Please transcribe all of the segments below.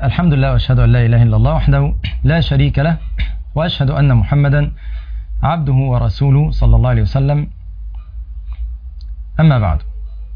الحمد لله واشهد ان لا اله الا الله وحده لا شريك له واشهد ان محمدا عبده ورسوله صلى الله عليه وسلم اما بعد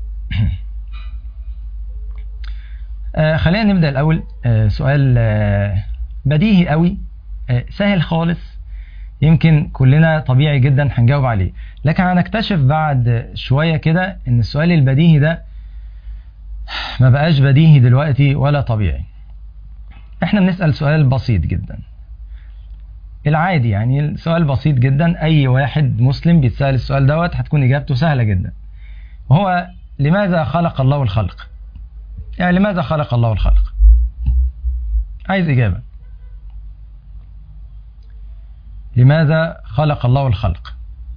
آه خلينا نبدا الاول آه سؤال آه بديهي قوي آه سهل خالص يمكن كلنا طبيعي جدا هنجاوب عليه لكن هنكتشف بعد شويه كده ان السؤال البديهي ده ما بقاش بديهي دلوقتي ولا طبيعي احنا بنسأل سؤال بسيط جدا العادي يعني السؤال بسيط جدا اي واحد مسلم بيتسأل السؤال دوت هتكون اجابته سهلة جدا وهو لماذا خلق الله الخلق يعني لماذا خلق الله الخلق عايز اجابة لماذا خلق الله الخلق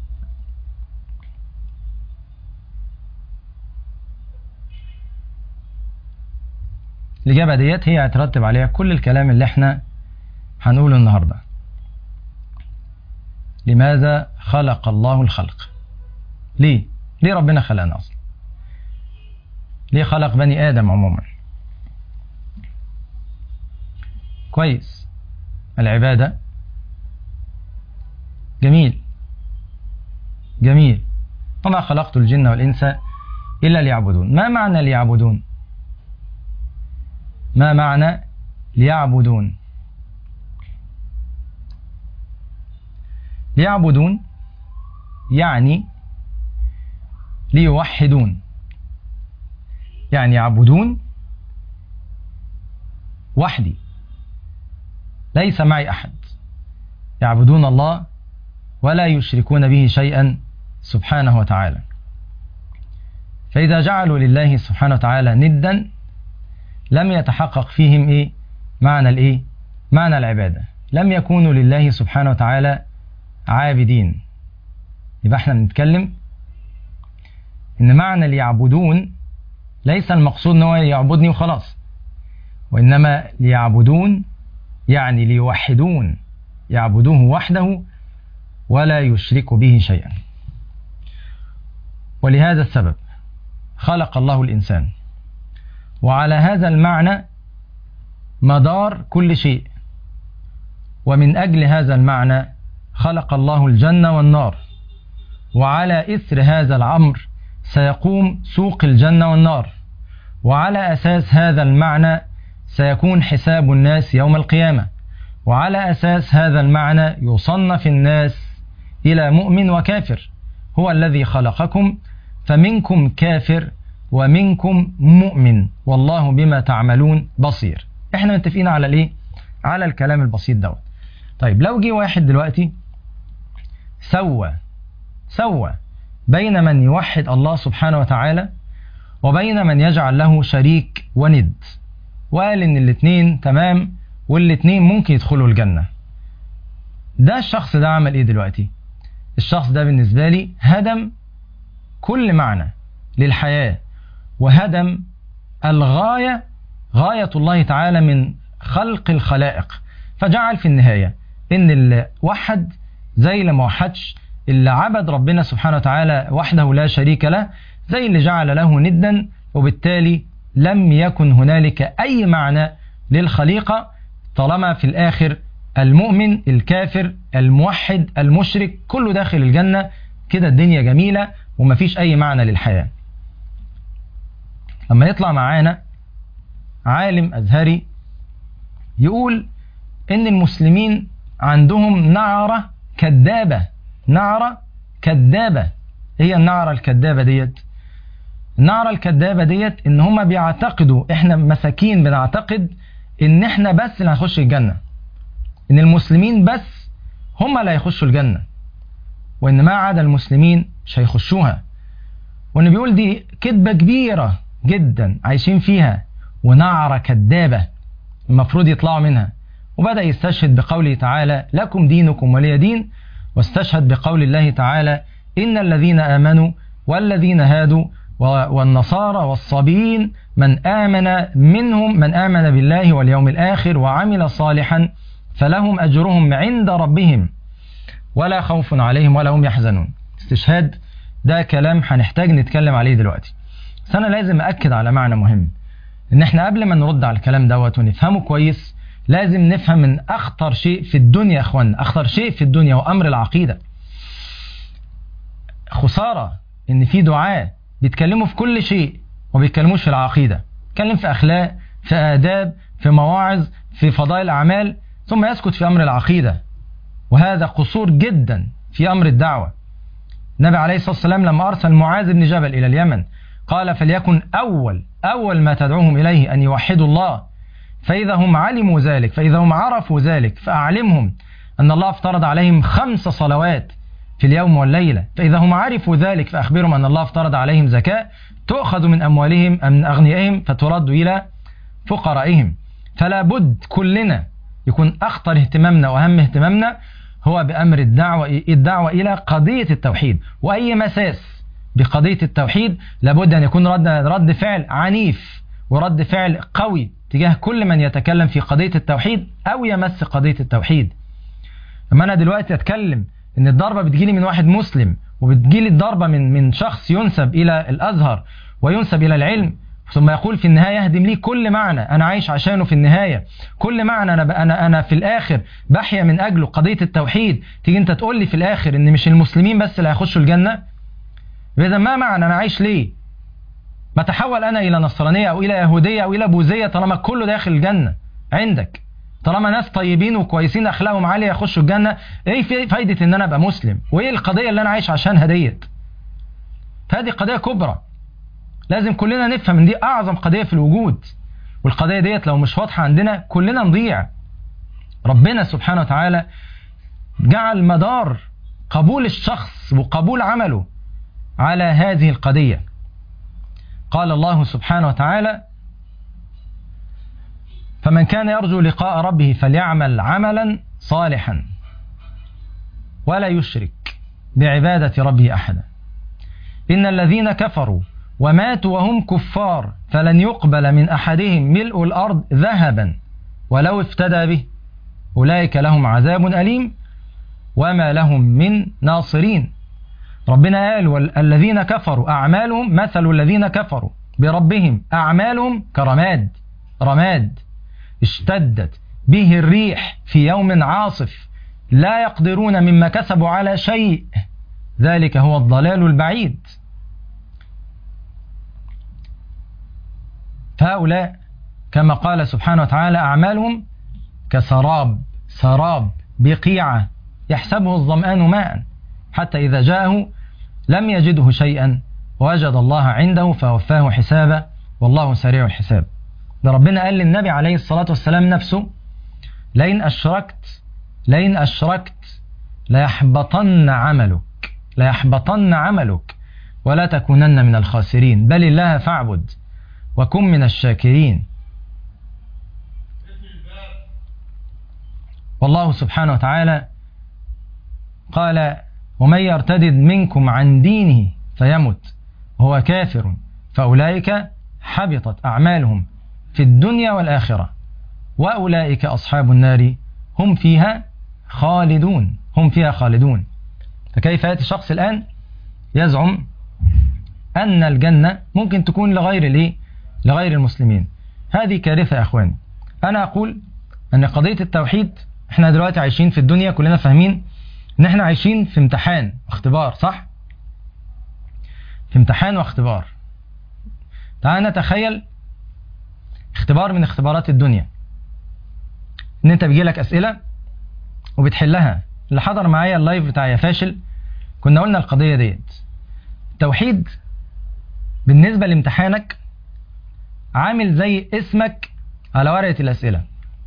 الإجابة ديت هي هترتب عليها كل الكلام اللي احنا هنقوله النهاردة لماذا خلق الله الخلق ليه ليه ربنا خلقنا أصلا ليه خلق بني آدم عموما كويس العبادة جميل جميل وما خلقت الجن والإنس إلا ليعبدون ما معنى ليعبدون ما معنى ليعبدون ليعبدون يعني ليوحدون يعني يعبدون وحدي ليس معي أحد يعبدون الله ولا يشركون به شيئا سبحانه وتعالى فإذا جعلوا لله سبحانه وتعالى ندا لم يتحقق فيهم ايه معنى الايه معنى العباده لم يكونوا لله سبحانه وتعالى عابدين يبقى احنا بنتكلم ان معنى ليعبدون ليس المقصود ان هو يعبدني وخلاص وانما ليعبدون يعني ليوحدون يعبدوه وحده ولا يشرك به شيئا ولهذا السبب خلق الله الانسان وعلى هذا المعنى مدار كل شيء ومن أجل هذا المعنى خلق الله الجنة والنار وعلى إثر هذا الأمر سيقوم سوق الجنة والنار وعلى أساس هذا المعنى سيكون حساب الناس يوم القيامة وعلى أساس هذا المعنى يصنف الناس إلى مؤمن وكافر هو الذي خلقكم فمنكم كافر ومنكم مؤمن والله بما تعملون بصير احنا متفقين على الايه على الكلام البسيط دوت طيب لو جه واحد دلوقتي سوى سوى بين من يوحد الله سبحانه وتعالى وبين من يجعل له شريك وند وقال ان الاتنين تمام والاتنين ممكن يدخلوا الجنة ده الشخص ده عمل ايه دلوقتي الشخص ده بالنسبة لي هدم كل معنى للحياة وهدم الغاية غاية الله تعالى من خلق الخلائق فجعل في النهاية ان اللي وحد زي اللي ما وحدش اللي عبد ربنا سبحانه وتعالى وحده لا شريك له زي اللي جعل له ندا وبالتالي لم يكن هنالك اي معنى للخليقة طالما في الاخر المؤمن الكافر الموحد المشرك كله داخل الجنة كده الدنيا جميلة ومفيش اي معنى للحياة لما يطلع معانا عالم أزهري يقول إن المسلمين عندهم نعرة كذابة نعرة كذابة هي النعرة الكذابة ديت النعرة الكذابة ديت إن هما بيعتقدوا إحنا مساكين بنعتقد إن إحنا بس اللي هنخش الجنة إن المسلمين بس هما اللي هيخشوا الجنة وإن ما عدا المسلمين مش هيخشوها وإن بيقول دي كذبة كبيرة جدا عايشين فيها ونعرة كذابة المفروض يطلعوا منها وبدأ يستشهد بقوله تعالى لكم دينكم ولي دين واستشهد بقول الله تعالى إن الذين آمنوا والذين هادوا والنصارى والصابئين من آمن منهم من آمن بالله واليوم الآخر وعمل صالحا فلهم أجرهم عند ربهم ولا خوف عليهم ولا هم يحزنون استشهاد ده كلام هنحتاج نتكلم عليه دلوقتي بس أنا لازم أكد على معنى مهم ان احنا قبل ما نرد على الكلام دوت ونفهمه كويس لازم نفهم من اخطر شيء في الدنيا يا اخوانا اخطر شيء في الدنيا وامر العقيدة خسارة ان في دعاة بيتكلموا في كل شيء وما بيتكلموش في العقيدة بيتكلم في اخلاق في آداب في مواعظ في فضائل أعمال ثم يسكت في أمر العقيدة وهذا قصور جدا في أمر الدعوة النبي عليه الصلاة والسلام لما أرسل معاذ بن جبل إلى اليمن قال فليكن أول أول ما تدعوهم إليه أن يوحدوا الله فإذا هم علموا ذلك فإذا هم عرفوا ذلك فأعلمهم أن الله افترض عليهم خمس صلوات في اليوم والليلة فإذا هم عرفوا ذلك فأخبرهم أن الله افترض عليهم زكاة تؤخذ من أموالهم من أغنيائهم فترد إلى فقرائهم فلا بد كلنا يكون أخطر اهتمامنا وأهم اهتمامنا هو بأمر الدعوة, الدعوة إلى قضية التوحيد وأي مساس بقضية التوحيد لابد أن يكون رد, رد فعل عنيف ورد فعل قوي تجاه كل من يتكلم في قضية التوحيد أو يمس قضية التوحيد لما أنا دلوقتي أتكلم إن الضربة بتجيلي من واحد مسلم وبتجيلي الضربة من من شخص ينسب إلى الأزهر وينسب إلى العلم ثم يقول في النهاية يهدم لي كل معنى أنا عايش عشانه في النهاية كل معنى أنا, أنا, أنا في الآخر بحيا من أجله قضية التوحيد تيجي أنت تقول لي في الآخر إن مش المسلمين بس اللي هيخشوا الجنة إذا ما معنى أنا عايش ليه بتحول أنا إلى نصرانية أو إلى يهودية أو إلى بوذية طالما كله داخل الجنة عندك طالما ناس طيبين وكويسين أخلاقهم عالية يخشوا الجنة إيه فايدة إن أنا أبقى مسلم وإيه القضية اللي أنا عايش عشانها ديت فهذه قضية كبرى لازم كلنا نفهم ان دي اعظم قضية في الوجود والقضية ديت لو مش واضحة عندنا كلنا نضيع ربنا سبحانه وتعالى جعل مدار قبول الشخص وقبول عمله على هذه القضية قال الله سبحانه وتعالى فمن كان يرجو لقاء ربه فليعمل عملا صالحا ولا يشرك بعبادة ربه أحدا إن الذين كفروا وماتوا وهم كفار فلن يقبل من أحدهم ملء الأرض ذهبا ولو افتدى به أولئك لهم عذاب أليم وما لهم من ناصرين ربنا قال والذين كفروا أعمالهم مثل الذين كفروا بربهم أعمالهم كرماد رماد اشتدت به الريح في يوم عاصف لا يقدرون مما كسبوا على شيء ذلك هو الضلال البعيد هؤلاء كما قال سبحانه وتعالى أعمالهم كسراب سراب بقيعة يحسبه الظمآن ماء حتى إذا جاءه لم يجده شيئا ووجد الله عنده فوفاه حسابه والله سريع الحساب ده ربنا قال للنبي عليه الصلاة والسلام نفسه لئن أشركت لئن أشركت ليحبطن عملك ليحبطن عملك ولا تكونن من الخاسرين بل الله فاعبد وكن من الشاكرين والله سبحانه وتعالى قال ومن يرتدد منكم عن دينه فيمت وهو كافر فأولئك حبطت أعمالهم في الدنيا والآخرة وأولئك أصحاب النار هم فيها خالدون هم فيها خالدون فكيف يأتي شخص الآن يزعم أن الجنة ممكن تكون لغير الايه لغير المسلمين هذه كارثة يا أخوان أنا أقول أن قضية التوحيد احنا دلوقتي عايشين في الدنيا كلنا فاهمين ان احنا عايشين في امتحان واختبار صح في امتحان واختبار تعال نتخيل اختبار من اختبارات الدنيا ان انت بيجي لك اسئلة وبتحلها اللي حضر معايا اللايف بتاع يا فاشل كنا قلنا القضية ديت التوحيد بالنسبة لامتحانك عامل زي اسمك على ورقة الأسئلة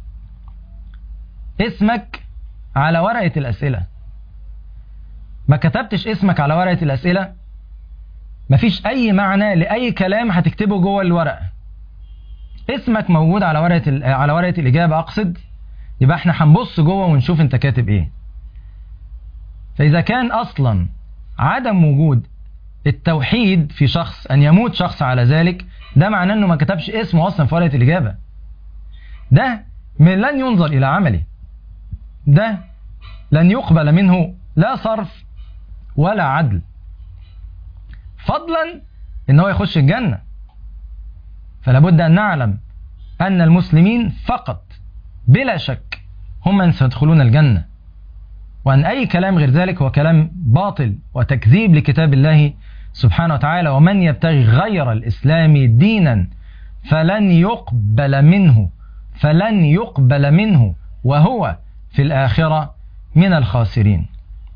اسمك على ورقة الأسئلة ما كتبتش اسمك على ورقة الأسئلة مفيش أي معنى لأي كلام هتكتبه جوه الورقة اسمك موجود على ورقة على ورقة الإجابة أقصد يبقى احنا هنبص جوه ونشوف انت كاتب ايه فإذا كان أصلا عدم وجود التوحيد في شخص أن يموت شخص على ذلك ده معناه أنه ما كتبش اسمه أصلا في ورقة الإجابة ده من لن ينظر إلى عمله ده لن يقبل منه لا صرف ولا عدل فضلا ان هو يخش الجنة فلا بد أن نعلم أن المسلمين فقط بلا شك هم من سيدخلون الجنة وأن أي كلام غير ذلك هو كلام باطل وتكذيب لكتاب الله سبحانه وتعالى ومن يبتغي غير الإسلام دينا فلن يقبل منه فلن يقبل منه وهو في الآخرة من الخاسرين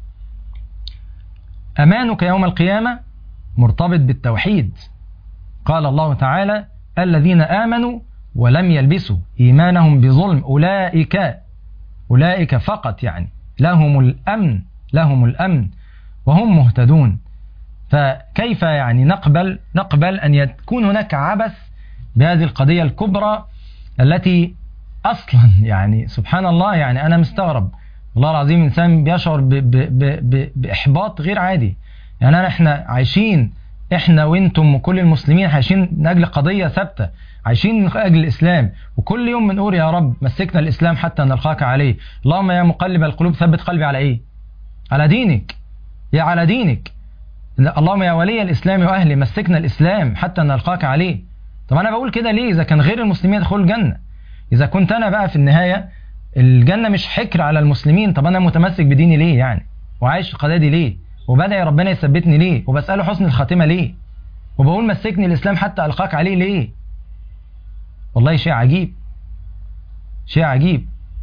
أمانك يوم القيامة مرتبط بالتوحيد قال الله تعالى الذين آمنوا ولم يلبسوا إيمانهم بظلم أولئك أولئك فقط يعني لهم الأمن لهم الأمن وهم مهتدون فكيف يعني نقبل نقبل أن يكون هناك عبث بهذه القضية الكبرى التي أصلا يعني سبحان الله يعني أنا مستغرب والله العظيم إنسان بيشعر ب ب ب بإحباط غير عادي يعني أنا إحنا عايشين إحنا وإنتم وكل المسلمين عايشين من أجل قضية ثابتة عايشين من أجل الإسلام وكل يوم بنقول يا رب مسكنا الإسلام حتى نلقاك عليه اللهم يا مقلب القلوب ثبت قلبي على إيه على دينك يا على دينك اللهم يا ولي الإسلام وأهلي مسكنا الإسلام حتى نلقاك عليه طب أنا بقول كده ليه إذا كان غير المسلمين يدخلوا الجنة إذا كنت أنا بقى في النهاية الجنة مش حكر على المسلمين طب أنا متمسك بديني ليه يعني وعايش القضية دي ليه وبدأ ربنا يثبتني ليه وبسأله حسن الخاتمة ليه وبقول مسكني الإسلام حتى ألقاك عليه ليه والله شيء عجيب شيء عجيب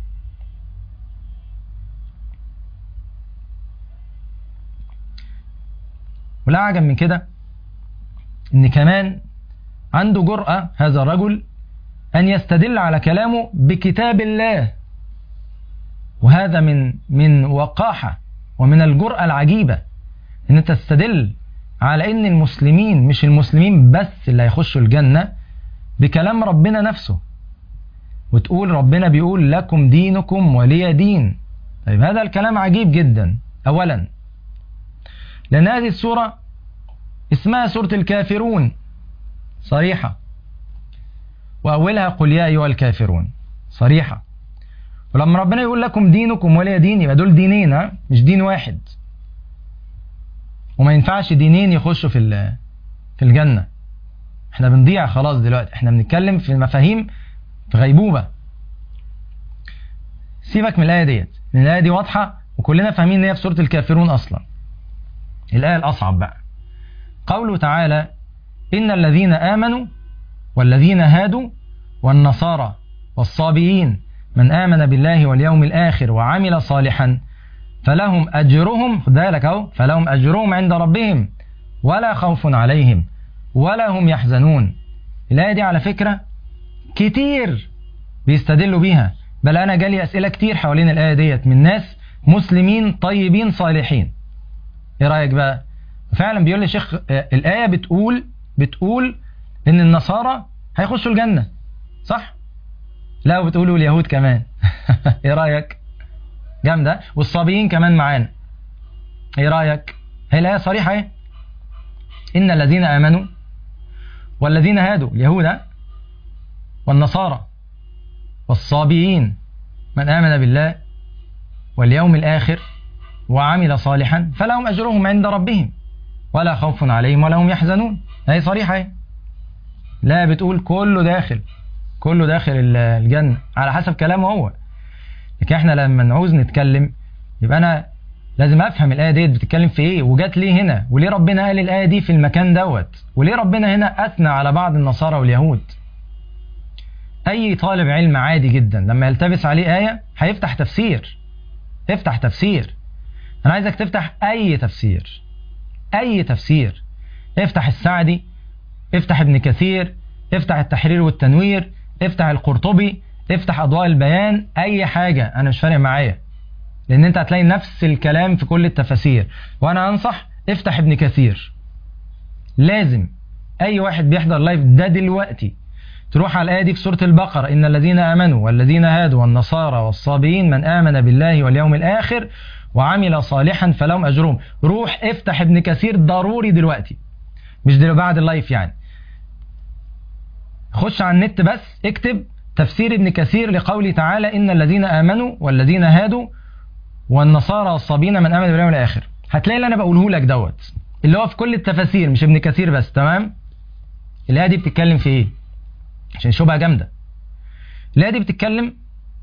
ولا أعجب من كده إن كمان عنده جرأة هذا الرجل أن يستدل على كلامه بكتاب الله وهذا من من وقاحة ومن الجرأة العجيبة أن تستدل على أن المسلمين مش المسلمين بس اللي هيخشوا الجنة بكلام ربنا نفسه وتقول ربنا بيقول لكم دينكم ولي دين طيب هذا الكلام عجيب جدا أولا لأن هذه السورة اسمها سورة الكافرون صريحة وأولها قل يا أيها الكافرون صريحة ولما ربنا يقول لكم دينكم ولي دين يبقى دول دينين ها مش دين واحد وما ينفعش دينين يخشوا في في الجنة احنا بنضيع خلاص دلوقتي احنا بنتكلم في مفاهيم في غيبوبة سيبك من الآية ديت لأن الآية دي واضحة وكلنا فاهمين ان هي في سورة الكافرون أصلا الآية الأصعب بقى قوله تعالى إن الذين آمنوا والذين هادوا والنصارى والصابئين من آمن بالله واليوم الآخر وعمل صالحا فلهم أجرهم خد بالك أهو فلهم أجرهم عند ربهم ولا خوف عليهم ولا هم يحزنون الآية دي على فكرة كتير بيستدلوا بيها بل أنا جالي أسئلة كتير حوالين الآية ديت من ناس مسلمين طيبين صالحين إيه رأيك بقى فعلا بيقول لي شيخ الآية بتقول بتقول إن النصارى هيخشوا الجنة صح؟ لا وبتقولوا اليهود كمان إيه رأيك؟ جامدة والصابيين كمان معانا إيه رأيك؟ هي الآية صريحة إيه؟ إن الذين آمنوا والذين هادوا اليهود والنصارى والصابيين من آمن بالله واليوم الآخر وعمل صالحا فلهم أجرهم عند ربهم ولا خوف عليهم ولا هم يحزنون هي صريحة لا بتقول كله داخل كله داخل الجنة على حسب كلامه هو لكن احنا لما نعوز نتكلم يبقى انا لازم افهم الايه ديت بتتكلم في ايه وجات ليه هنا وليه ربنا قال الايه دي في المكان دوت وليه ربنا هنا اثنى على بعض النصارى واليهود اي طالب علم عادي جدا لما يلتبس عليه ايه هيفتح تفسير افتح تفسير انا عايزك تفتح اي تفسير اي تفسير افتح السعدي افتح ابن كثير افتح التحرير والتنوير افتح القرطبي افتح اضواء البيان اي حاجة انا مش فارق معايا لان انت هتلاقي نفس الكلام في كل التفاسير وانا انصح افتح ابن كثير لازم اي واحد بيحضر لايف ده دلوقتي تروح على الآية دي في سورة البقرة إن الذين آمنوا والذين هادوا والنصارى والصابئين من آمن بالله واليوم الآخر وعمل صالحا فلهم أجرهم روح افتح ابن كثير ضروري دلوقتي مش دلوقتي بعد اللايف يعني خش على النت بس اكتب تفسير ابن كثير لقوله تعالى إن الذين آمنوا والذين هادوا والنصارى والصابين من آمن باليوم الآخر هتلاقي اللي أنا بقوله لك دوت اللي هو في كل التفاسير مش ابن كثير بس تمام الآية دي بتتكلم في إيه عشان شبهة جامدة الآية دي بتتكلم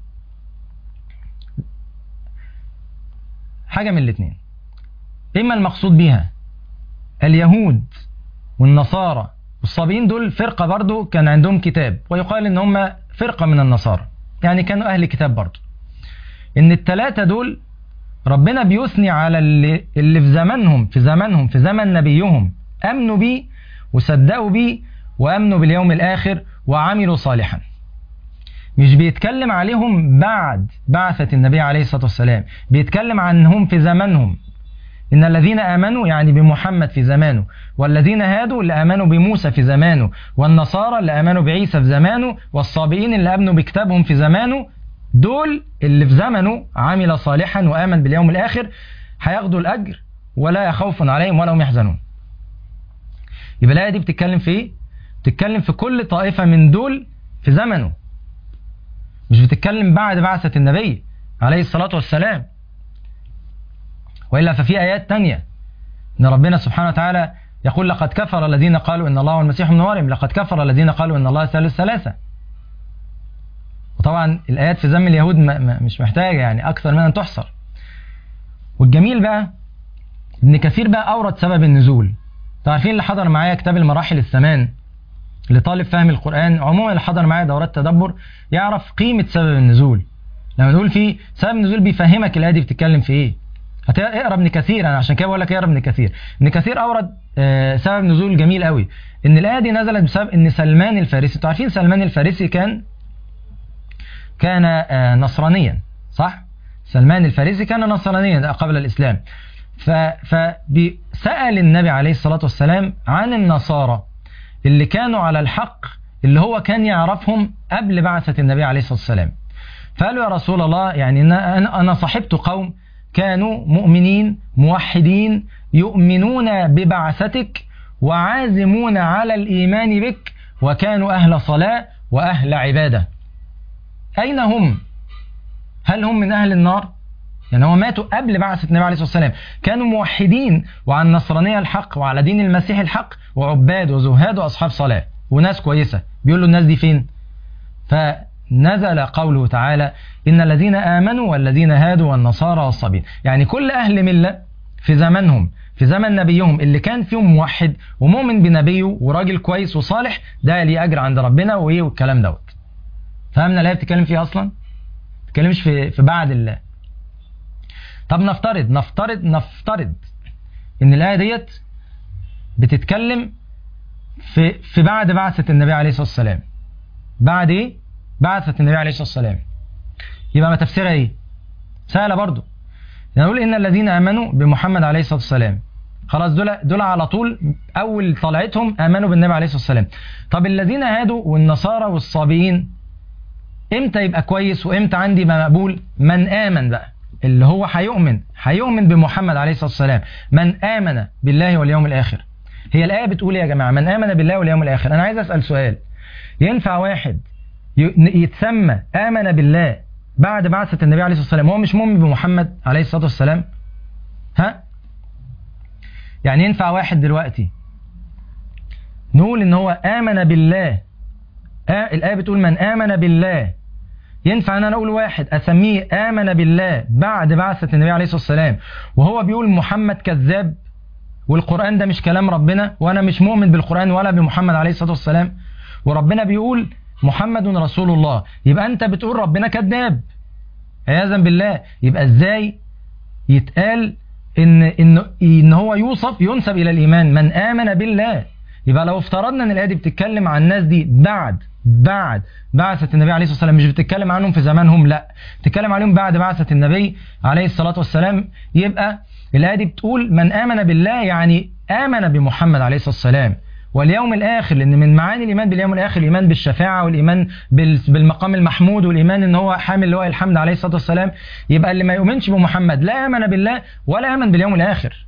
حاجة من الاتنين إما المقصود بيها اليهود والنصارى والصابئين دول فرقة برضو كان عندهم كتاب ويقال إن هم فرقة من النصارى يعني كانوا أهل كتاب برضو إن التلاتة دول ربنا بيثني على اللي, اللي في زمانهم في زمانهم في زمن نبيهم أمنوا بيه وصدقوا بيه وأمنوا باليوم الآخر وعملوا صالحا مش بيتكلم عليهم بعد بعثة النبي عليه الصلاة والسلام بيتكلم عنهم في زمانهم إن الذين آمنوا يعني بمحمد في زمانه والذين هادوا اللي آمنوا بموسى في زمانه والنصارى اللي آمنوا بعيسى في زمانه والصابئين اللي آمنوا بكتابهم في زمانه دول اللي في زمنه عمل صالحا وآمن باليوم الآخر هياخدوا الأجر ولا خوف عليهم ولا هم يحزنون يبقى الآية دي بتتكلم في إيه؟ بتتكلم في كل طائفة من دول في زمنه مش بتتكلم بعد بعثة النبي عليه الصلاة والسلام وإلا ففي آيات تانية إن ربنا سبحانه وتعالى يقول لقد كفر الذين قالوا إن الله والمسيح ابن مريم لقد كفر الذين قالوا إن الله ثالث ثلاثة وطبعا الآيات في ذم اليهود مش محتاجة يعني أكثر من أن تحصر والجميل بقى ابن كثير بقى أورد سبب النزول تعرفين اللي حضر معايا كتاب المراحل الثمان لطالب فهم القرآن عموما اللي حضر معايا دورات تدبر يعرف قيمة سبب النزول لما نقول فيه سبب النزول بيفهمك الآية دي بتتكلم في إيه اقرا ابن كثير انا عشان كده بقول لك اقرا ابن كثير ابن كثير اورد آه سبب نزول جميل قوي ان الايه دي نزلت بسبب ان سلمان الفارسي انتوا عارفين سلمان الفارسي كان كان آه نصرانيا صح سلمان الفارسي كان نصرانيا قبل الاسلام فسال النبي عليه الصلاه والسلام عن النصارى اللي كانوا على الحق اللي هو كان يعرفهم قبل بعثه النبي عليه الصلاه والسلام فقالوا يا رسول الله يعني انا انا صاحبت قوم كانوا مؤمنين موحدين يؤمنون ببعثتك وعازمون على الإيمان بك وكانوا أهل صلاة وأهل عبادة أين هم؟ هل هم من أهل النار؟ يعني هم ماتوا قبل بعثة النبي عليه الصلاة والسلام كانوا موحدين وعلى النصرانية الحق وعلى دين المسيح الحق وعباد وزهاد وأصحاب صلاة وناس كويسة بيقولوا الناس دي فين؟ ف نزل قوله تعالى إن الذين آمنوا والذين هادوا والنصارى والصابين يعني كل أهل ملة في زمنهم في زمن نبيهم اللي كان فيهم موحد ومؤمن بنبيه وراجل كويس وصالح ده ليه أجر عند ربنا وإيه والكلام دوت فهمنا الآية بتتكلم فيه أصلا؟ بتتكلمش في في بعد الله طب نفترض نفترض نفترض إن الآية ديت بتتكلم في في بعد بعثة النبي عليه الصلاة والسلام بعد إيه؟ بعثة النبي عليه الصلاة والسلام يبقى ما تفسيرها ايه سهلة برضو نقول ان الذين امنوا بمحمد عليه الصلاة والسلام خلاص دول دول على طول اول طلعتهم امنوا بالنبي عليه الصلاة والسلام طب الذين هادوا والنصارى والصابئين امتى يبقى كويس وامتى عندي يبقى مقبول من امن بقى اللي هو هيؤمن هيؤمن بمحمد عليه الصلاة والسلام من امن بالله واليوم الاخر هي الايه بتقول يا جماعه من امن بالله واليوم الاخر انا عايز اسال سؤال ينفع واحد يتسمى آمن بالله بعد بعثة النبي عليه الصلاة والسلام هو مش مؤمن بمحمد عليه الصلاة والسلام ها يعني ينفع واحد دلوقتي نقول ان هو آمن بالله آه الآية بتقول من آمن بالله ينفع ان انا اقول واحد اسميه آمن بالله بعد بعثة النبي عليه الصلاة والسلام وهو بيقول محمد كذاب والقرآن ده مش كلام ربنا وانا مش مؤمن بالقرآن ولا بمحمد عليه الصلاة والسلام وربنا بيقول محمد رسول الله يبقى انت بتقول ربنا كذاب عياذا بالله يبقى ازاي يتقال ان ان ان هو يوصف ينسب الى الايمان من امن بالله يبقى لو افترضنا ان الايه دي بتتكلم عن الناس دي بعد بعد بعثة النبي عليه الصلاة والسلام مش بتتكلم عنهم في زمانهم لا بتتكلم عليهم بعد بعثة النبي عليه الصلاة والسلام يبقى الآية دي بتقول من آمن بالله يعني آمن بمحمد عليه الصلاة والسلام واليوم الآخر لأن من معاني الإيمان باليوم الآخر الإيمان بالشفاعة والإيمان بالمقام المحمود والإيمان إن هو حامل لواء الحمد عليه الصلاة والسلام يبقى اللي ما يؤمنش بمحمد لا آمن بالله ولا آمن باليوم الآخر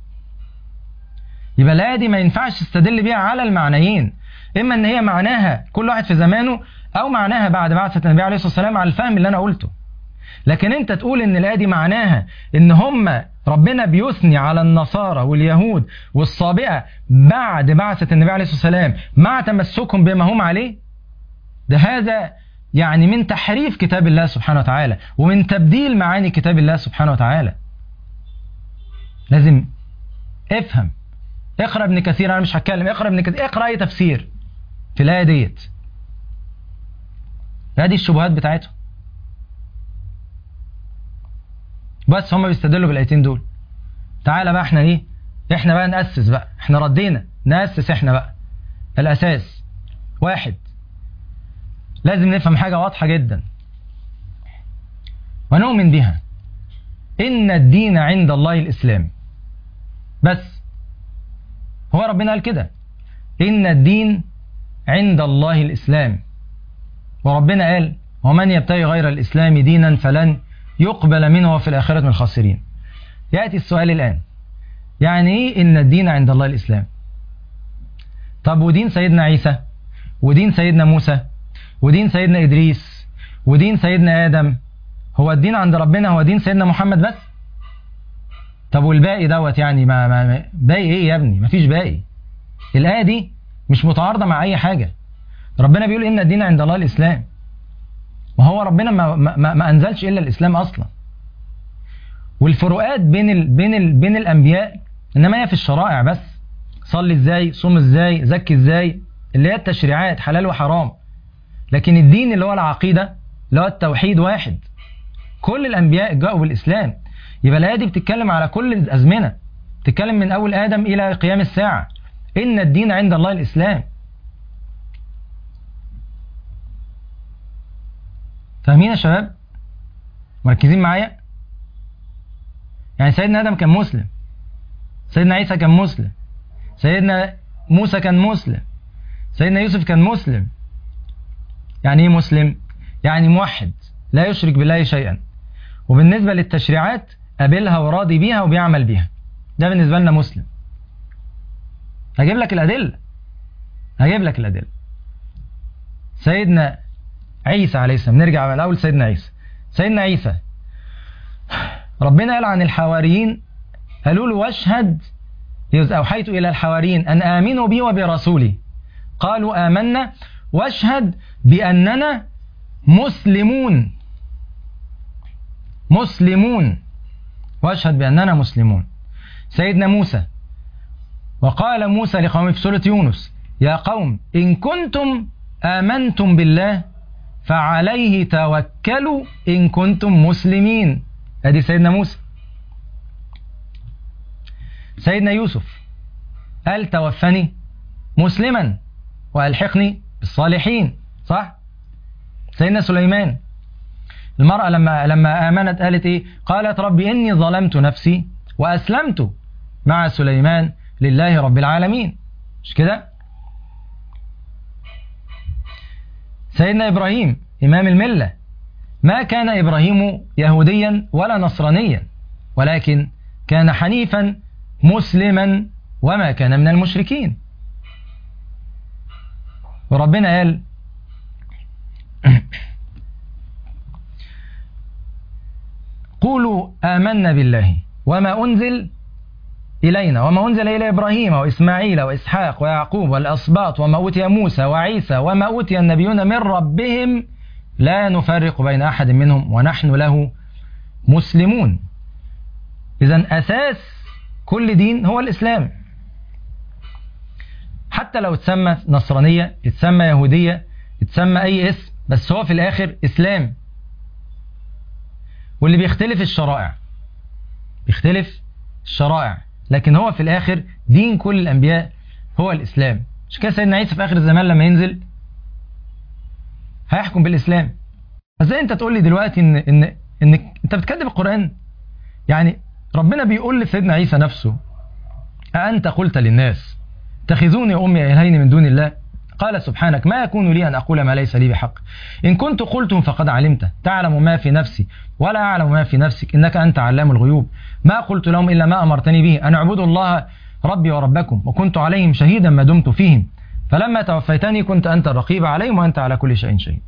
يبقى الآية دي ما ينفعش تستدل بيها على المعنيين إما إن هي معناها كل واحد في زمانه أو معناها بعد بعثة النبي عليه الصلاة والسلام على الفهم اللي أنا قلته لكن أنت تقول إن الآية دي معناها إن هم ربنا بيثني على النصارى واليهود والصابئة بعد بعثة النبي عليه الصلاة والسلام مع تمسكهم بما هم عليه ده هذا يعني من تحريف كتاب الله سبحانه وتعالى ومن تبديل معاني كتاب الله سبحانه وتعالى لازم افهم اقرا ابن كثير انا مش هتكلم اقرا ابن كثير اقرا اي تفسير في الايه ديت هذه الشبهات بتاعتهم بس هم بيستدلوا بالايتين دول تعالى بقى احنا ايه احنا بقى نأسس بقى احنا ردينا نأسس احنا بقى الأساس واحد لازم نفهم حاجة واضحة جدا ونؤمن بها إن الدين عند الله الإسلام بس هو ربنا قال كده إن الدين عند الله الإسلام وربنا قال ومن يبتغي غير الإسلام دينا فلن يقبل منه وفي الآخرة من الخاسرين يأتي السؤال الآن يعني إيه إن الدين عند الله الإسلام طب ودين سيدنا عيسى ودين سيدنا موسى ودين سيدنا إدريس ودين سيدنا آدم هو الدين عند ربنا هو دين سيدنا محمد بس طب والباقي دوت يعني ما, ما ما- باقي ايه يا ابني مفيش باقي الآية دي مش متعارضة مع أي حاجة ربنا بيقول إن الدين عند الله الإسلام وهو ربنا ما, ما, ما أنزلش إلا الإسلام أصلا والفروقات بين ال بين ال بين الأنبياء إنما هي في الشرائع بس صلي إزاي صوم إزاي زكي إزاي اللي هي التشريعات حلال وحرام لكن الدين اللي هو العقيدة اللي هو التوحيد واحد كل الأنبياء جاءوا بالإسلام يبقى الآية دي بتتكلم على كل الأزمنة بتتكلم من أول آدم إلى قيام الساعة إن الدين عند الله الإسلام فاهمين يا شباب مركزين معايا يعني سيدنا آدم كان مسلم سيدنا عيسى كان مسلم سيدنا موسى كان مسلم سيدنا يوسف كان مسلم يعني ايه مسلم يعني موحد لا يشرك بالله شيئا وبالنسبة للتشريعات قابلها وراضي بيها وبيعمل بيها ده بالنسبة لنا مسلم هجيب لك الأدلة هجيب لك الأدلة سيدنا عيسى عليه السلام نرجع من الأول سيدنا عيسى سيدنا عيسى ربنا قال عن الحواريين قالوا له واشهد إذ أوحيت إلى الحواريين أن آمنوا بي وبرسولي قالوا آمنا واشهد بأننا مسلمون مسلمون واشهد بأننا مسلمون سيدنا موسى وقال موسى لقومه في سورة يونس يا قوم إن كنتم آمنتم بالله فعليه توكلوا إن كنتم مسلمين أدي سيدنا موسى سيدنا يوسف قال توفني مسلما وألحقني بالصالحين صح سيدنا سليمان المرأة لما لما آمنت قالت إيه قالت ربي إني ظلمت نفسي وأسلمت مع سليمان لله رب العالمين مش كده سيدنا إبراهيم إمام الملة ما كان إبراهيم يهوديا ولا نصرانيا ولكن كان حنيفا مسلما وما كان من المشركين وربنا قال قولوا آمنا بالله وما أنزل إلينا وما أنزل إلى إبراهيم وإسماعيل وإسحاق ويعقوب والأسباط وما أوتي موسى وعيسى وما أوتي النبيون من ربهم لا نفرق بين أحد منهم ونحن له مسلمون إذا أساس كل دين هو الإسلام حتى لو تسمى نصرانية تسمى يهودية تسمى أي اسم بس هو في الآخر إسلام واللي بيختلف الشرائع بيختلف الشرائع لكن هو في الآخر دين كل الأنبياء هو الإسلام مش كده سيدنا عيسى في آخر الزمان لما ينزل هيحكم بالإسلام ازاي انت تقول لي دلوقتي ان ان انك انت بتكذب القرآن يعني ربنا بيقول لسيدنا عيسى نفسه أأنت قلت للناس اتخذوني أمي إلهين من دون الله قال سبحانك ما يكون لي أن أقول ما ليس لي بحق إن كنت قلتم فقد علمت تعلم ما في نفسي ولا أعلم ما في نفسك إنك أنت علام الغيوب ما قلت لهم إلا ما أمرتني به أن اعبدوا الله ربي وربكم وكنت عليهم شهيدا ما دمت فيهم فلما توفيتني كنت أنت الرقيب عليهم وأنت على كل شيء شهيد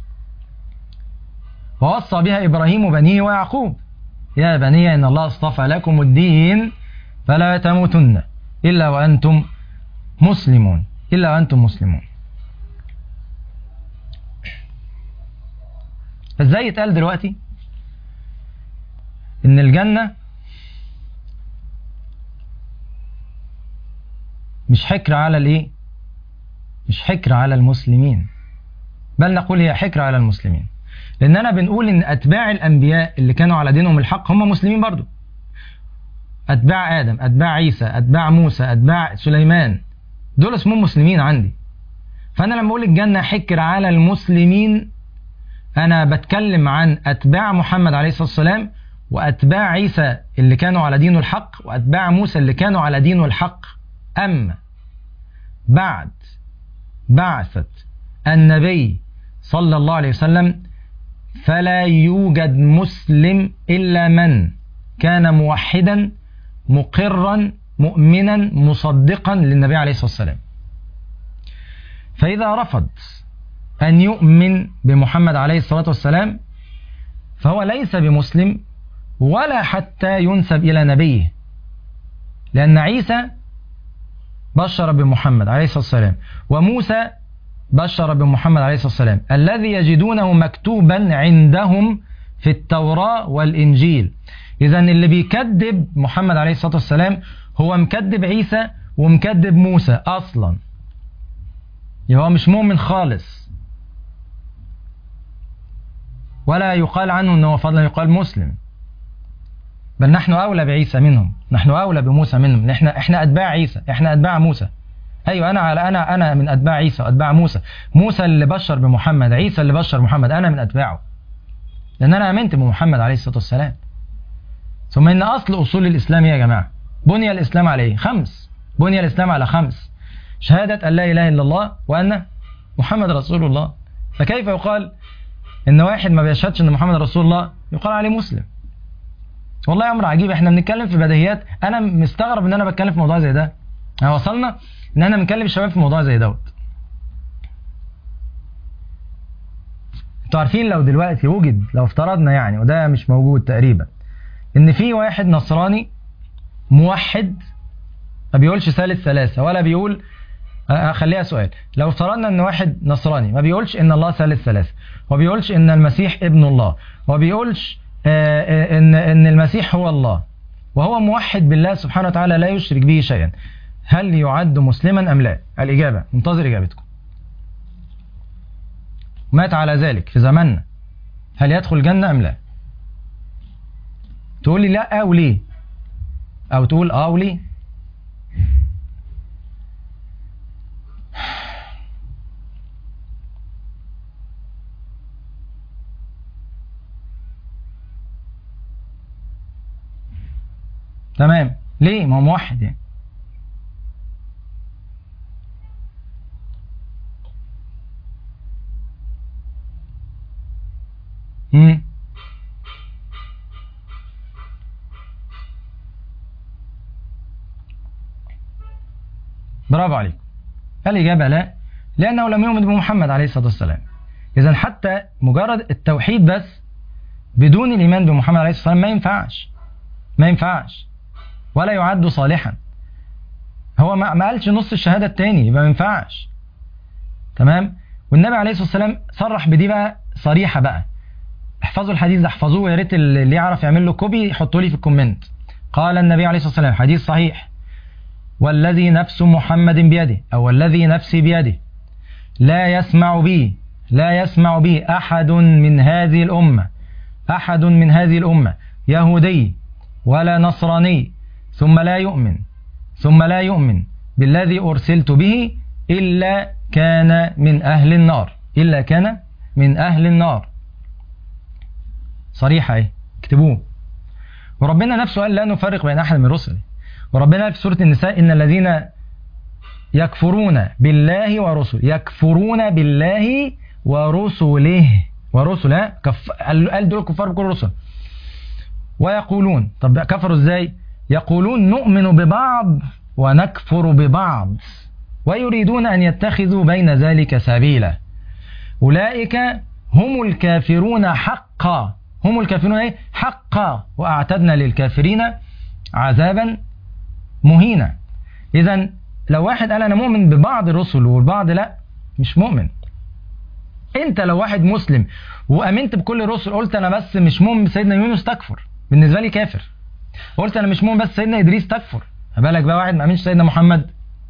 ووصى بها إبراهيم بنيه ويعقوب يا بني إن الله اصطفى لكم الدين فلا تموتن إلا وأنتم مسلمون إلا وأنتم مسلمون فازاي يتقال دلوقتي ان الجنة مش حكر على الايه مش حكر على المسلمين بل نقول هي حكر على المسلمين لاننا بنقول ان اتباع الانبياء اللي كانوا على دينهم الحق هم مسلمين برضو اتباع ادم اتباع عيسى اتباع موسى اتباع سليمان دول اسمهم مسلمين عندي فانا لما اقول الجنه حكر على المسلمين انا بتكلم عن اتباع محمد عليه الصلاه والسلام واتباع عيسى اللي كانوا على دينه الحق واتباع موسى اللي كانوا على دينه الحق اما بعد بعثة النبي صلى الله عليه وسلم فلا يوجد مسلم إلا من كان موحدا مقرا مؤمنا مصدقا للنبي عليه الصلاة والسلام فإذا رفض أن يؤمن بمحمد عليه الصلاة والسلام فهو ليس بمسلم ولا حتى ينسب إلى نبيه لأن عيسى بشر بمحمد عليه الصلاة والسلام وموسى بشر بمحمد عليه الصلاة والسلام الذي يجدونه مكتوبا عندهم في التوراة والإنجيل إذا اللي بيكذب محمد عليه الصلاة والسلام هو مكذب عيسى ومكذب موسى أصلا يبقى هو مش مؤمن خالص ولا يقال عنه أنه فضلا يقال مسلم بل نحن أولى بعيسى منهم نحن أولى بموسى منهم احنا احنا أتباع عيسى احنا أتباع موسى ايوه انا على انا انا من اتباع عيسى واتباع موسى موسى اللي بشر بمحمد عيسى اللي بشر محمد انا من اتباعه لان انا امنت بمحمد عليه الصلاه والسلام ثم ان اصل اصول الاسلام يا جماعه بني الاسلام على ايه خمس بني الاسلام على خمس شهاده ان لا اله الا الله وان محمد رسول الله فكيف يقال ان واحد ما بيشهدش ان محمد رسول الله يقال عليه مسلم والله امر عجيب احنا بنتكلم في بديهيات انا مستغرب ان انا بتكلم في موضوع زي ده احنا وصلنا ان احنا بنكلم الشباب في موضوع زي دوت انتوا عارفين لو دلوقتي وجد لو افترضنا يعني وده مش موجود تقريبا ان في واحد نصراني موحد ما بيقولش ثالث ثلاثة ولا بيقول خليها سؤال لو افترضنا ان واحد نصراني ما بيقولش ان الله ثالث ثلاثة وما بيقولش ان المسيح ابن الله وما بيقولش ان ان المسيح هو الله وهو موحد بالله سبحانه وتعالى لا يشرك به شيئا هل يعد مسلما أم لا الإجابة منتظر إجابتكم مات على ذلك في زماننا هل يدخل الجنة أم لا تقول لي لا أو ليه أو تقول آه وليه تمام ليه ما هو موحد يعني مم. برافو عليك الإجابة لا لأنه لم يؤمن بمحمد عليه الصلاة والسلام إذا حتى مجرد التوحيد بس بدون الإيمان بمحمد عليه الصلاة والسلام ما ينفعش ما ينفعش ولا يعد صالحا هو ما قالش نص الشهادة التاني يبقى ما ينفعش تمام والنبي عليه الصلاة والسلام صرح بدي بقى صريحة بقى احفظوا الحديث ده احفظوه ويا ريت اللي يعرف يعمل له كوبي يحطه لي في الكومنت قال النبي عليه الصلاة والسلام حديث صحيح والذي نفس محمد بيده أو الذي نفسي بيده لا يسمع بي لا يسمع بي أحد من هذه الأمة أحد من هذه الأمة يهودي ولا نصراني ثم لا يؤمن ثم لا يؤمن بالذي أرسلت به إلا كان من أهل النار إلا كان من أهل النار صريحة ايه اكتبوه وربنا نفسه قال لا نفرق بين أحد من رسله وربنا في سورة النساء إن الذين يكفرون بالله ورسله يكفرون بالله ورسله ورسله كف... قال دول كفار بكل الرسل ويقولون طب كفروا ازاي يقولون نؤمن ببعض ونكفر ببعض ويريدون أن يتخذوا بين ذلك سبيلا أولئك هم الكافرون حقا هم الكافرون ايه حقا واعتدنا للكافرين عذابا مهينا اذا لو واحد قال انا مؤمن ببعض الرسل والبعض لا مش مؤمن انت لو واحد مسلم وامنت بكل الرسل قلت انا بس مش مؤمن بسيدنا يونس تكفر بالنسبه لي كافر قلت انا مش مؤمن بس سيدنا ادريس تكفر ما بالك بقى واحد ما امنش سيدنا محمد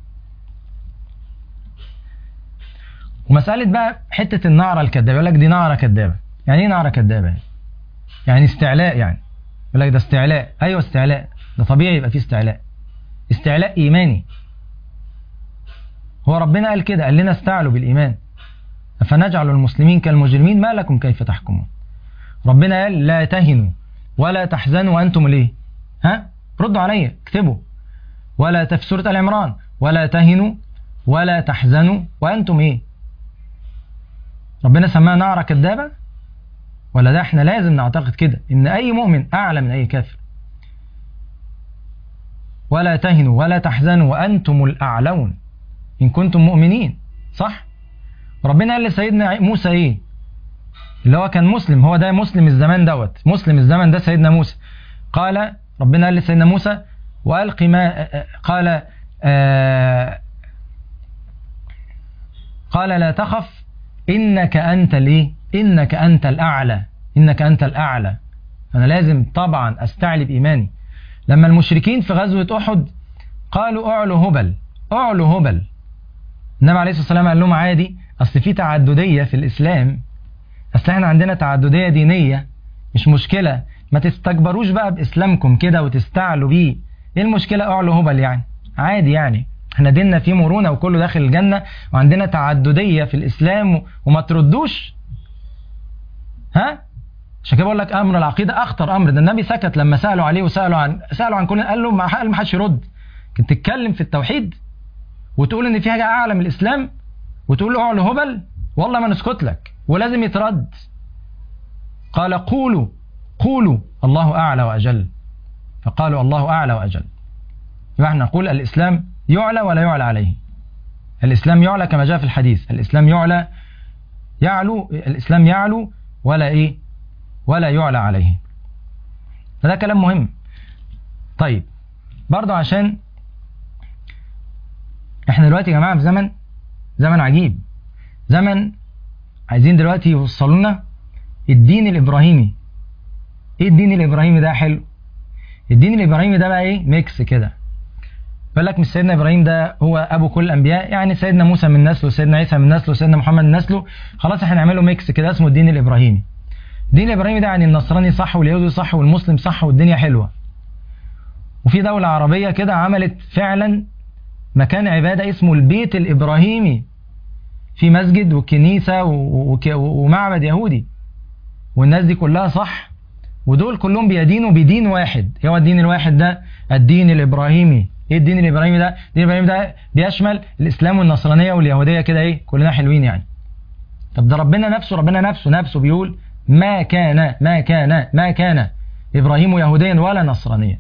ومساله بقى حته النعره الكذابه يقول لك دي نعره كذابه يعني ايه نعره كذابه يعني استعلاء يعني يقول لك ده استعلاء ايوه استعلاء ده طبيعي يبقى فيه استعلاء استعلاء ايماني هو ربنا قال كده قال لنا استعلوا بالايمان فنجعل المسلمين كالمجرمين ما لكم كيف تحكمون ربنا قال لا تهنوا ولا تحزنوا وانتم ليه ها ردوا عليا اكتبوا ولا في سوره ال عمران ولا تهنوا ولا تحزنوا وانتم ايه ربنا سماها نعره كذابه ولا ده احنا لازم نعتقد كده ان اي مؤمن اعلى من اي كافر ولا تهنوا ولا تحزنوا وانتم الاعلون ان كنتم مؤمنين صح ربنا قال لسيدنا موسى ايه اللي هو كان مسلم هو ده مسلم الزمان دوت مسلم الزمن ده سيدنا موسى قال ربنا قال لسيدنا موسى والق ما قال آه قال لا تخف انك انت الايه انك انت الاعلى انك انت الاعلى فانا لازم طبعا استعلي بايماني لما المشركين في غزوه احد قالوا اعلوا هبل اعلوا هبل النبي عليه الصلاه والسلام قال لهم عادي اصل في تعدديه في الاسلام اصل احنا عندنا تعدديه دينيه مش مشكله ما تستكبروش بقى باسلامكم كده وتستعلوا بيه ايه المشكله اعلوا هبل يعني عادي يعني احنا ديننا فيه مرونه وكله داخل الجنه وعندنا تعدديه في الاسلام وما تردوش ها عشان كده بقول لك امر العقيده اخطر امر ده النبي سكت لما سالوا عليه وسالوا عن سالوا عن كل قال له ما ما حدش يرد كنت تتكلم في التوحيد وتقول ان في حاجه اعلى من الاسلام وتقول له اعلى هبل والله ما نسكت لك ولازم يترد قال قولوا قولوا الله اعلى واجل فقالوا الله اعلى واجل يبقى احنا نقول الاسلام يعلى ولا يعلى عليه الاسلام يعلى كما جاء في الحديث الاسلام يعلى يعلو الاسلام يعلو ولا ايه ولا يعلى عليه فده كلام مهم طيب برضه عشان احنا دلوقتي يا جماعه في زمن زمن عجيب زمن عايزين دلوقتي يوصلوا لنا الدين الابراهيمي ايه الدين الابراهيمي ده حلو الدين الابراهيمي ده بقى ايه ميكس كده بيقول لك مش سيدنا ابراهيم ده هو ابو كل الانبياء يعني سيدنا موسى من نسله سيدنا عيسى من نسله سيدنا محمد من نسله خلاص احنا نعمله ميكس كده اسمه الدين الابراهيمي الدين الابراهيمي ده يعني النصراني صح واليهودي صح والمسلم صح والدنيا حلوه وفي دولة عربية كده عملت فعلا مكان عبادة اسمه البيت الإبراهيمي في مسجد وكنيسة ومعبد يهودي والناس دي كلها صح ودول كلهم بيدينوا بدين واحد هو الدين الواحد ده الدين الإبراهيمي ايه الدين الإبراهيمي ده الدين الإبراهيمي ده بيشمل الإسلام والنصرانية واليهودية كده ايه كلنا حلوين يعني طب ده ربنا نفسه ربنا نفسه نفسه بيقول ما كان ما كان ما كان إبراهيم يهوديا ولا نصرانيا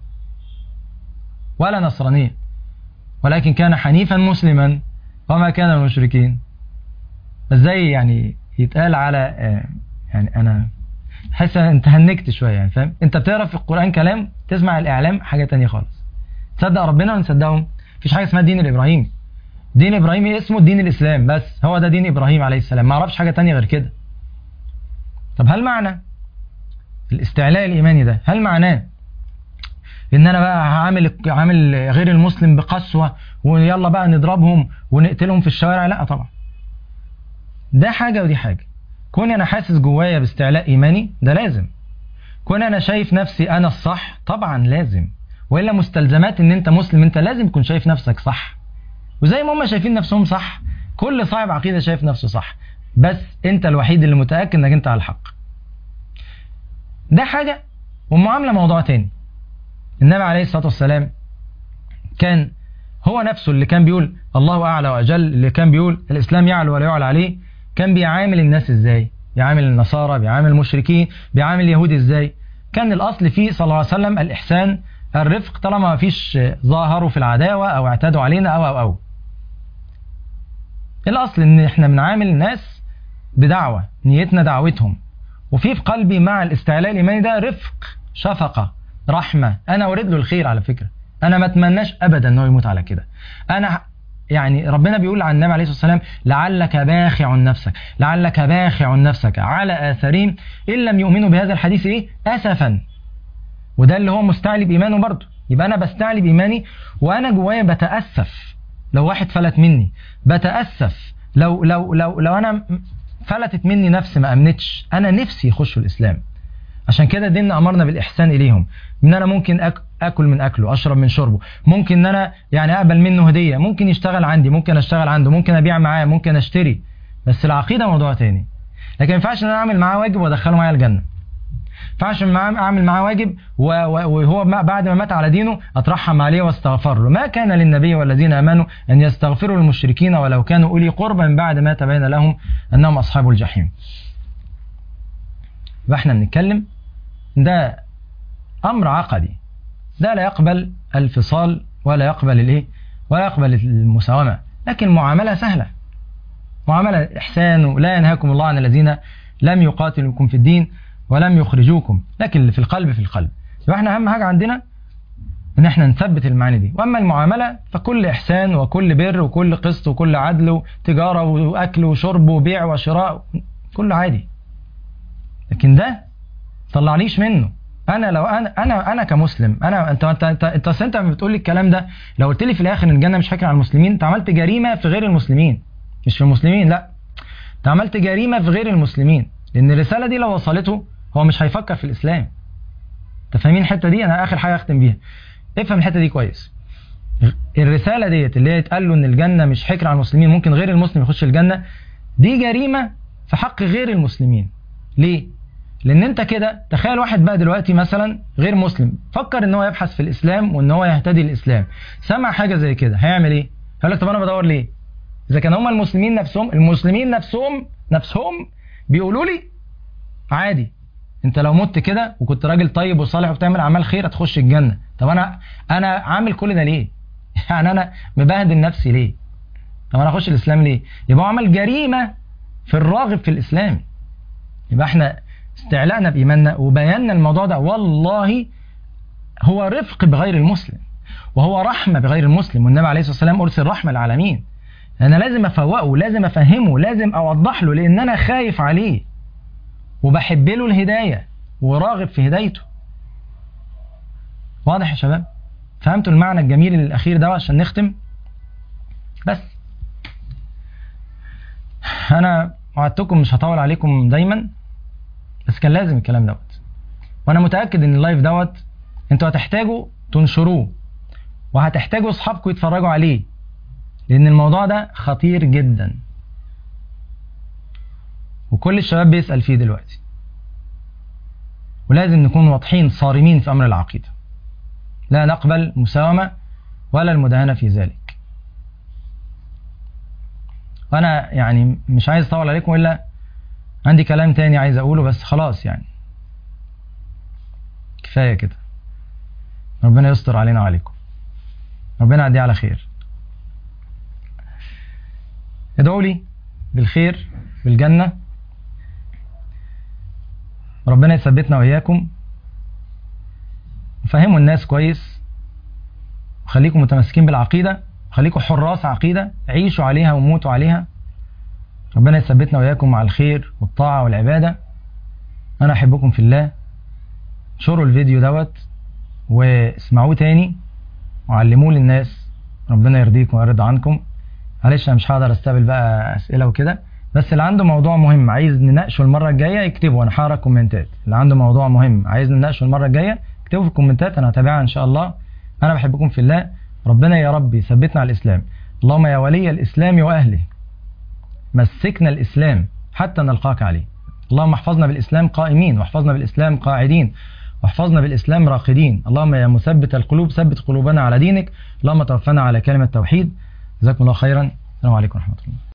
ولا نصرانيا ولكن كان حنيفا مسلما وما كان من المشركين ازاي يعني يتقال على يعني انا حاسس انت هنكت شويه يعني فاهم انت بتقرا في القران كلام تسمع الاعلام حاجه تانية خالص تصدق ربنا ولا نصدقهم مفيش حاجه اسمها الدين الابراهيمي دين ابراهيم اسمه دين الاسلام بس هو ده دين ابراهيم عليه السلام ما اعرفش حاجه تانية غير كده طب هل معنى الاستعلاء الايماني ده هل معناه ان انا بقى هعامل عامل غير المسلم بقسوه ويلا بقى نضربهم ونقتلهم في الشوارع لا طبعا ده حاجه ودي حاجه كوني انا حاسس جوايا باستعلاء ايماني ده لازم كون انا شايف نفسي انا الصح طبعا لازم والا مستلزمات ان انت مسلم انت لازم تكون شايف نفسك صح وزي ما هم شايفين نفسهم صح كل صاحب عقيده شايف نفسه صح بس انت الوحيد اللي متاكد انك انت على الحق ده حاجه والمعامله موضوع تاني النبي عليه الصلاه والسلام كان هو نفسه اللي كان بيقول الله اعلى واجل اللي كان بيقول الاسلام يعلو ولا يعلى عليه كان بيعامل الناس ازاي بيعامل النصارى بيعامل المشركين بيعامل اليهود ازاي كان الاصل فيه صلى الله عليه وسلم الاحسان الرفق طالما ما فيش ظاهروا في العداوه او اعتادوا علينا او او او الاصل ان احنا بنعامل الناس بدعوه نيتنا دعوتهم وفي في قلبي مع الاستعلاء الايماني ده رفق شفقه رحمه انا اريد له الخير على فكره انا ما اتمناش ابدا ان هو يموت على كده انا يعني ربنا بيقول عن النبي عليه الصلاة والسلام لعلك باخع نفسك لعلك باخع نفسك على آثارهم إن لم يؤمنوا بهذا الحديث إيه أسفا وده اللي هو مستعلي بإيمانه برضه يبقى أنا بستعلي بإيماني وأنا جوايا بتأسف لو واحد فلت مني بتأسف لو لو لو لو أنا فلتت مني نفس ما أمنتش أنا نفسي يخشوا الإسلام عشان كده ديننا امرنا بالاحسان اليهم ان انا ممكن أك... اكل من اكله اشرب من شربه ممكن ان انا يعني اقبل منه هديه ممكن يشتغل عندي ممكن اشتغل عنده ممكن ابيع معاه ممكن اشتري بس العقيده موضوع تاني لكن ما ينفعش ان انا اعمل معاه واجب وادخله معايا الجنه ما ينفعش معاه اعمل معاه واجب و- و- وهو ما- بعد ما مات على دينه اترحم عليه واستغفر له ما كان للنبي والذين امنوا ان يستغفروا للمشركين ولو كانوا اولي قربى من بعد ما تبين لهم انهم اصحاب الجحيم يبقى احنا بنتكلم ده امر عقدي ده لا يقبل الفصال ولا يقبل الايه ولا يقبل المساومه لكن معامله سهله معامله احسان لا ينهاكم الله عن الذين لم يقاتلوكم في الدين ولم يخرجوكم لكن اللي في القلب في القلب يبقى احنا اهم حاجه عندنا ان احنا نثبت المعاني دي واما المعامله فكل احسان وكل بر وكل قسط وكل عدل وتجاره واكل وشرب وبيع وشراء كله عادي لكن ده طلعنيش منه انا لو انا انا انا كمسلم انا انت انت انت انت, أصل انت لما بتقول لي الكلام ده لو قلت لي في الاخر ان الجنه مش حكر على المسلمين انت عملت جريمه في غير المسلمين مش في المسلمين لا انت عملت جريمه في غير المسلمين لان الرساله دي لو وصلته هو مش هيفكر في الاسلام انت فاهمين الحته دي انا اخر حاجه اختم بيها افهم الحته دي كويس الرساله ديت اللي هي اتقال له ان الجنه مش حكر على المسلمين ممكن غير المسلم يخش الجنه دي جريمه في حق غير المسلمين ليه لان انت كده تخيل واحد بقى دلوقتي مثلا غير مسلم فكر ان هو يبحث في الاسلام وان هو يهتدي الاسلام سمع حاجه زي كده هيعمل ايه هيقول لك طب انا بدور ليه اذا كان هم المسلمين نفسهم المسلمين نفسهم نفسهم بيقولوا لي عادي انت لو مت كده وكنت راجل طيب وصالح وبتعمل اعمال خير هتخش الجنه طب انا انا عامل كل ده ليه يعني انا مبهدل نفسي ليه طب انا اخش الاسلام ليه يبقى هو عمل جريمه في الراغب في الاسلام يبقى احنا استعلاءنا بإيماننا وبينا الموضوع ده والله هو رفق بغير المسلم وهو رحمة بغير المسلم والنبي عليه الصلاة والسلام أرسل رحمة للعالمين أنا لازم أفوقه لازم أفهمه لازم أوضح له لأن أنا خايف عليه وبحب له الهداية وراغب في هدايته واضح يا شباب فهمتوا المعنى الجميل الأخير ده عشان نختم بس أنا وعدتكم مش هطول عليكم دايما بس كان لازم الكلام دوت وانا متاكد ان اللايف دوت انتوا هتحتاجوا تنشروه وهتحتاجوا اصحابكم يتفرجوا عليه لان الموضوع ده خطير جدا وكل الشباب بيسال فيه دلوقتي ولازم نكون واضحين صارمين في امر العقيده لا نقبل مساومه ولا المداهنه في ذلك وانا يعني مش عايز اطول عليكم الا عندي كلام تاني عايز اقوله بس خلاص يعني كفايه كده ربنا يستر علينا وعليكم ربنا يعدي على خير ادعوا لي بالخير بالجنه ربنا يثبتنا واياكم وفهموا الناس كويس وخليكم متمسكين بالعقيده وخليكم حراس عقيده عيشوا عليها وموتوا عليها ربنا يثبتنا وإياكم مع الخير والطاعة والعبادة أنا أحبكم في الله انشروا الفيديو دوت واسمعوه تاني وعلموه للناس ربنا يرضيكم ويرضى عنكم معلش أنا مش هقدر استقبل بقى أسئلة وكده بس اللي عنده موضوع مهم عايز نناقشه المرة الجاية يكتبه أنا هقرا كومنتات اللي عنده موضوع مهم عايز نناقشه المرة الجاية اكتبه في الكومنتات أنا هتابعها إن شاء الله أنا بحبكم في الله ربنا يا رب يثبتنا على الإسلام اللهم يا ولي الإسلام وأهله مسكنا الإسلام حتى نلقاك عليه اللهم احفظنا بالإسلام قائمين واحفظنا بالإسلام قاعدين واحفظنا بالإسلام راقدين اللهم يا مثبت القلوب ثبت قلوبنا على دينك اللهم توفنا على كلمة توحيد جزاكم الله خيرا السلام عليكم ورحمة الله